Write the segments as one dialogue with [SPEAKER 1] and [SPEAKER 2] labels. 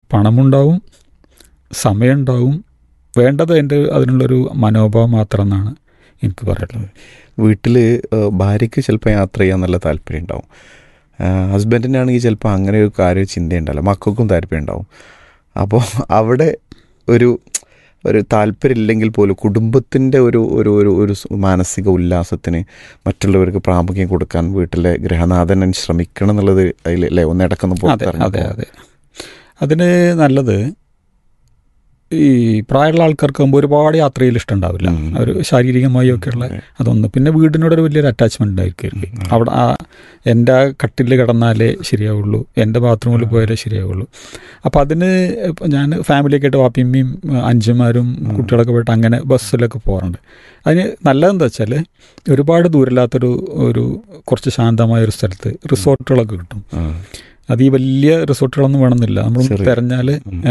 [SPEAKER 1] പണമുണ്ടാവും സമയമുണ്ടാവും വേണ്ടത് എൻ്റെ അതിനുള്ളൊരു മനോഭാവം മാത്രം എന്നാണ് എനിക്ക് പറയാനുള്ളത്
[SPEAKER 2] വീട്ടിൽ ഭാര്യയ്ക്ക് ചിലപ്പോൾ യാത്ര ചെയ്യാൻ നല്ല താല്പര്യം ഉണ്ടാവും ഹസ്ബൻഡിനാണെങ്കിൽ ചിലപ്പോൾ അങ്ങനെ ഒരു കാര്യം ചിന്തയുണ്ടല്ലോ മക്കൾക്കും താല്പര്യം ഉണ്ടാവും അപ്പോൾ അവിടെ ഒരു ഒരു താല്പര്യമില്ലെങ്കിൽ പോലും കുടുംബത്തിൻ്റെ ഒരു ഒരു ഒരു ഒരു സ് മാനസിക ഉല്ലാസത്തിന് മറ്റുള്ളവർക്ക് പ്രാമുഖ്യം കൊടുക്കാൻ വീട്ടിലെ ഗൃഹനാഥൻ ശ്രമിക്കണം എന്നുള്ളത് അതിൽ അല്ലേ ഒന്ന് ഇടക്കൊന്ന്
[SPEAKER 1] അതെ
[SPEAKER 2] പുറത്തിറങ്ങി
[SPEAKER 1] അതെ അതെ അതിന് നല്ലത് ഈ പ്രായമുള്ള ആൾക്കാർക്ക് ഒരുപാട് യാത്രയിൽ ഇഷ്ടമുണ്ടാവില്ല
[SPEAKER 2] ഉം.
[SPEAKER 1] ഒരു ശാരീരികമായി ഒക്കെയുള്ള അതൊന്ന് പിന്നെ വീടിനോടൊരു വലിയൊരു അറ്റാച്ച്മെൻ്റ് ഉണ്ടായിരിക്കും അവിടെ ആ എൻ്റെ ആ കട്ടിൽ കിടന്നാലേ ശരിയാവുള്ളൂ എൻ്റെ ബാത്റൂമിൽ പോയാലേ ശരിയാവുള്ളൂ അപ്പോൾ അതിന് ഇപ്പം ഞാൻ ഫാമിലിയൊക്കെ ആയിട്ട് വാപ്പിയമ്മയും അഞ്ചന്മാരും കുട്ടികളൊക്കെ പോയിട്ട് അങ്ങനെ ബസ്സിലൊക്കെ പോകാറുണ്ട് അതിന് നല്ലതെന്താ വെച്ചാൽ ഒരുപാട് ദൂരമില്ലാത്തൊരു ഒരു കുറച്ച് ശാന്തമായ ഒരു സ്ഥലത്ത് റിസോർട്ടുകളൊക്കെ കിട്ടും
[SPEAKER 2] ആ.
[SPEAKER 1] അത് ഈ വലിയ റിസോർട്ടുകളൊന്നും വേണമെന്നില്ല നമ്മൾ
[SPEAKER 2] ചെറിയ.
[SPEAKER 1] തിരഞ്ഞാൽ
[SPEAKER 2] ഉം.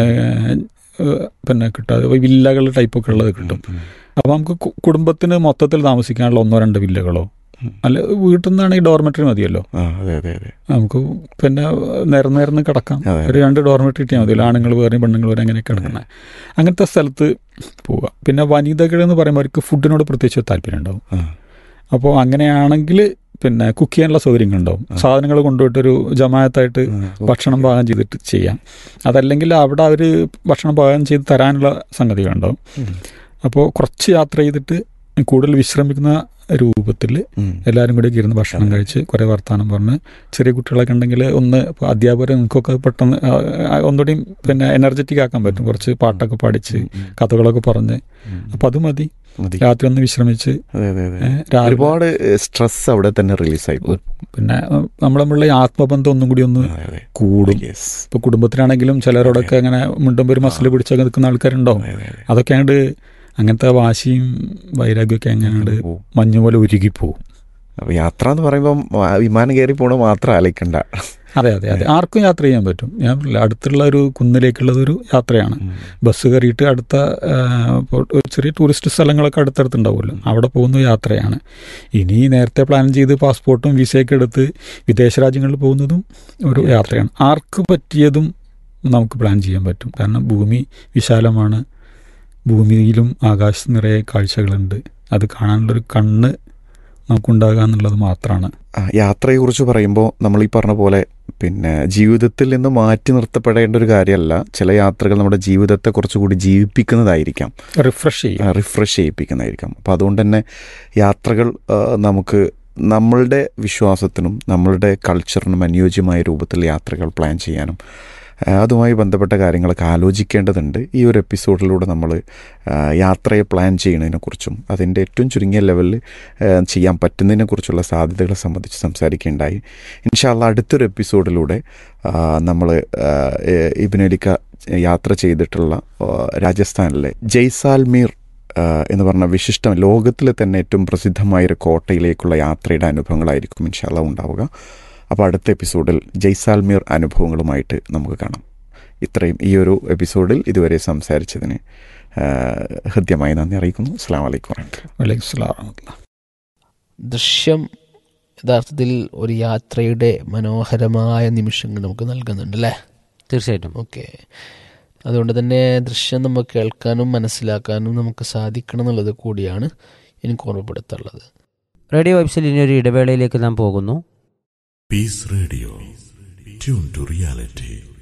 [SPEAKER 1] പിന്നെ കിട്ടാതെ വില്ലകൾ ടൈപ്പൊക്കെ ഉള്ളത് കിട്ടും
[SPEAKER 2] ഉം.
[SPEAKER 1] അപ്പോൾ നമുക്ക് കു- കുടുംബത്തിന് മൊത്തത്തിൽ താമസിക്കാനുള്ള ഒന്നോ രണ്ടോ വില്ലകളോ
[SPEAKER 2] ഉം.
[SPEAKER 1] അല്ല വീട്ടിൽ നിന്നാണെങ്കിൽ ഡോർമെറ്ററി മതിയല്ലോ
[SPEAKER 2] ആ അതെ അതെ അതെ
[SPEAKER 1] നമുക്ക് പിന്നെ നിരന്ന് നിരന്ന് കിടക്കാം
[SPEAKER 2] അതെ.
[SPEAKER 1] ഒരു രണ്ട് ഡോർമെറ്ററി കിട്ടിയാൽ മതിയല്ലോ ആണുങ്ങൾ വേറെയും പെണ്ണുങ്ങൾ വേറെ അങ്ങനെയൊക്കെ കിടക്കണേ അങ്ങനത്തെ സ്ഥലത്ത് പോവുക പിന്നെ വനിതകൾ എന്ന് പറയുമ്പോൾ അവർക്ക് ഫുഡിനോട് പ്രത്യേകിച്ച് ഒരു താല്പര്യം ഉണ്ടാവും
[SPEAKER 2] ആ.
[SPEAKER 1] അപ്പോൾ അങ്ങനെയാണെങ്കിൽ പിന്നെ കുക്ക് ചെയ്യാനുള്ള സൗകര്യങ്ങളുണ്ടാവും
[SPEAKER 2] ആ.
[SPEAKER 1] സാധനങ്ങൾ കൊണ്ടുപോയിട്ടൊരു ജമായത്തായിട്ട്
[SPEAKER 2] ആ.
[SPEAKER 1] ഭക്ഷണം പാകം ചെയ്തിട്ട് ചെയ്യാം അതല്ലെങ്കിൽ അവിടെ അവർ ഭക്ഷണം പാകം ചെയ്ത് തരാനുള്ള സംഗതികളുണ്ടാവും
[SPEAKER 2] ഉം.
[SPEAKER 1] അപ്പോൾ കുറച്ച് യാത്ര ചെയ്തിട്ട് കൂടുതൽ വിശ്രമിക്കുന്ന രൂപത്തിൽ
[SPEAKER 2] ഉം.
[SPEAKER 1] എല്ലാവരും കൂടി ഇരുന്ന് ഭക്ഷണം
[SPEAKER 2] അതെ.
[SPEAKER 1] കഴിച്ച് കുറേ വർത്തമാനം പറഞ്ഞ് ചെറിയ കുട്ടികളൊക്കെ ഉണ്ടെങ്കിൽ ഒന്ന് ഇപ്പോൾ അധ്യാപകരെ നിങ്ങൾക്കൊക്കെ പെട്ടെന്ന് ആ, ആ, ഒന്നുകൂടി പിന്നെ എനർജറ്റിക് ആക്കാൻ പറ്റും കുറച്ച് പാട്ടൊക്കെ പാടിച്ച്
[SPEAKER 2] ഉം.
[SPEAKER 1] കഥകളൊക്കെ പറഞ്ഞ്
[SPEAKER 2] ഉം.
[SPEAKER 1] അപ്പം അത് മതി
[SPEAKER 2] മതി.
[SPEAKER 1] രാത്രി ഒന്ന് വിശ്രമിച്ച്
[SPEAKER 2] അതെ അതെ അതെ
[SPEAKER 1] ഏ, രാവിലെ
[SPEAKER 2] ഒരുപാട് സ്ട്രെസ് അവിടെ തന്നെ റിലീസായി പോകും
[SPEAKER 1] പിന്നെ നമ്മൾ നമ്മളുടെ ഈ ആത്മബന്ധം ഒന്നും കൂടി ഒന്ന്
[SPEAKER 2] അതെ അതെ
[SPEAKER 1] കൂടും
[SPEAKER 2] യെസ്
[SPEAKER 1] ഇപ്പോൾ കുടുംബത്തിലാണെങ്കിലും ചിലരോടൊക്കെ അങ്ങനെ മുണ്ടും ഒരു മസിൽ പിടിച്ചൊക്കെ നിൽക്കുന്ന ആൾക്കാരുണ്ടാവും
[SPEAKER 2] അതെ അതെ
[SPEAKER 1] അതൊക്കെ അങ്ങോട്ട് അങ്ങനത്തെ വാശിയും വൈരാഗ്യമൊക്കെ എങ്ങനെയുണ്ട്
[SPEAKER 2] പോവും.
[SPEAKER 1] മഞ്ഞ് പോലെ ഉരുകിപ്പോവും
[SPEAKER 2] അപ്പൊ യാത്ര എന്ന് പറയുമ്പോൾ വിമാനം കയറി പോണ മാത്രം ആലോചിക്കണ്ട
[SPEAKER 1] അതെ അതെ അതെ ആർക്കും യാത്ര ചെയ്യാൻ പറ്റും ഞാൻ പറഞ്ഞില്ലേ, അടുത്തുള്ള ഒരു കുന്നിലേക്കുള്ളതൊരു യാത്രയാണ്
[SPEAKER 2] ഉം.
[SPEAKER 1] ബസ് കയറിയിട്ട് അടുത്ത ആ, ഇപ്പോൾ ഒരു ചെറിയ ടൂറിസ്റ്റ് സ്ഥലങ്ങളൊക്കെ അടുത്തടുത്തുണ്ടാവുമല്ലോ അവിടെ പോകുന്ന യാത്രയാണ് ഇനി നേരത്തെ പ്ലാൻ ചെയ്ത് പാസ്പോർട്ടും വിസയൊക്കെ എടുത്ത് വിദേശ രാജ്യങ്ങളിൽ പോകുന്നതും ഒരു യാത്രയാണ് ആർക്ക് പറ്റിയതും നമുക്ക് പ്ലാൻ ചെയ്യാൻ പറ്റും കാരണം ഭൂമി വിശാലമാണ് ഭൂമിയിലും ആകാശത്ത് നിറയെ കാഴ്ചകളുണ്ട് അത് കാണാനുള്ളൊരു കണ്ണ് നമുക്കുണ്ടാകുക എന്നുള്ളത് മാത്രമാണ്
[SPEAKER 2] ആ, യാത്രയെക്കുറിച്ച് പറയുമ്പോൾ നമ്മൾ ഈ പറഞ്ഞ പോലെ പിന്നെ ജീവിതത്തിൽ നിന്ന് മാറ്റി നിർത്തപ്പെടേണ്ട ഒരു കാര്യമല്ല ചില യാത്രകൾ നമ്മുടെ ജീവിതത്തെ കുറച്ചുകൂടി ജീവിപ്പിക്കുന്നതായിരിക്കാം
[SPEAKER 1] റിഫ്രഷ് ചെയ്യും
[SPEAKER 2] റിഫ്രഷ് ചെയ്യിപ്പിക്കുന്നതായിരിക്കാം അപ്പോൾ അതുകൊണ്ട് തന്നെ യാത്രകൾ ആ, നമുക്ക് നമ്മളുടെ വിശ്വാസത്തിനും നമ്മളുടെ കൾച്ചറിനും അനുയോജ്യമായ രൂപത്തിൽ യാത്രകൾ പ്ലാൻ ചെയ്യാനും ആ, അതുമായി ബന്ധപ്പെട്ട കാര്യങ്ങളൊക്കെ ആലോചിക്കേണ്ടതുണ്ട് ഈ ഒരു എപ്പിസോഡിലൂടെ നമ്മൾ ആ, യാത്രയെ പ്ലാൻ ചെയ്യുന്നതിനെക്കുറിച്ചും അതിൻ്റെ ഏറ്റവും ചുരുങ്ങിയ ലെവലിൽ ആ, ചെയ്യാൻ പറ്റുന്നതിനെക്കുറിച്ചുള്ള സാധ്യതകളെ സംബന്ധിച്ച് സംസാരിക്കുകയുണ്ടായി ഇൻഷാല്ല അടുത്തൊരു എപ്പിസോഡിലൂടെ നമ്മൾ ഇബിനലിക്ക യാത്ര ചെയ്തിട്ടുള്ള ആ, രാജസ്ഥാനിലെ ജയ്സാൽമീർ ആ, എന്ന് പറഞ്ഞ വിശിഷ്ടം ലോകത്തിലെ തന്നെ ഏറ്റവും പ്രസിദ്ധമായ ഒരു കോട്ടയിലേക്കുള്ള യാത്രയുടെ അനുഭവങ്ങളായിരിക്കും ഇൻഷാല്ല ഉണ്ടാവുക അപ്പോൾ അടുത്ത എപ്പിസോഡിൽ ജയ്സാൽമീർ അനുഭവങ്ങളുമായിട്ട് നമുക്ക് കാണാം ഇത്രയും ഈ ഒരു എപ്പിസോഡിൽ ഇതുവരെ സംസാരിച്ചതിന് ആ, ഹൃദ്യമായി നന്ദി അറിയിക്കുന്നു അസ്സാം വലൈക്കും വാഹമത്തുള്ളാഹി.
[SPEAKER 1] വലൈക്കും സ്ലാം വറഹ്മത്തുള്ളാഹി.
[SPEAKER 3] ദൃശ്യം യഥാർത്ഥത്തിൽ ഒരു യാത്രയുടെ മനോഹരമായ നിമിഷങ്ങൾ നമുക്ക് നൽകുന്നുണ്ട് അല്ലേ
[SPEAKER 4] തീർച്ചയായിട്ടും
[SPEAKER 3] ഓക്കെ അതുകൊണ്ട് തന്നെ ദൃശ്യം നമുക്ക് കേൾക്കാനും മനസ്സിലാക്കാനും നമുക്ക് സാധിക്കണം എന്നുള്ളത് കൂടിയാണ് എനിക്ക് ഓർമ്മപ്പെടുത്തുള്ളത്
[SPEAKER 4] റേഡിയോ വെബ്സിൽ ഇനി ഒരു ഇടവേളയിലേക്ക് നാം പോകുന്നു
[SPEAKER 5] Peace Radio. Tune to reality.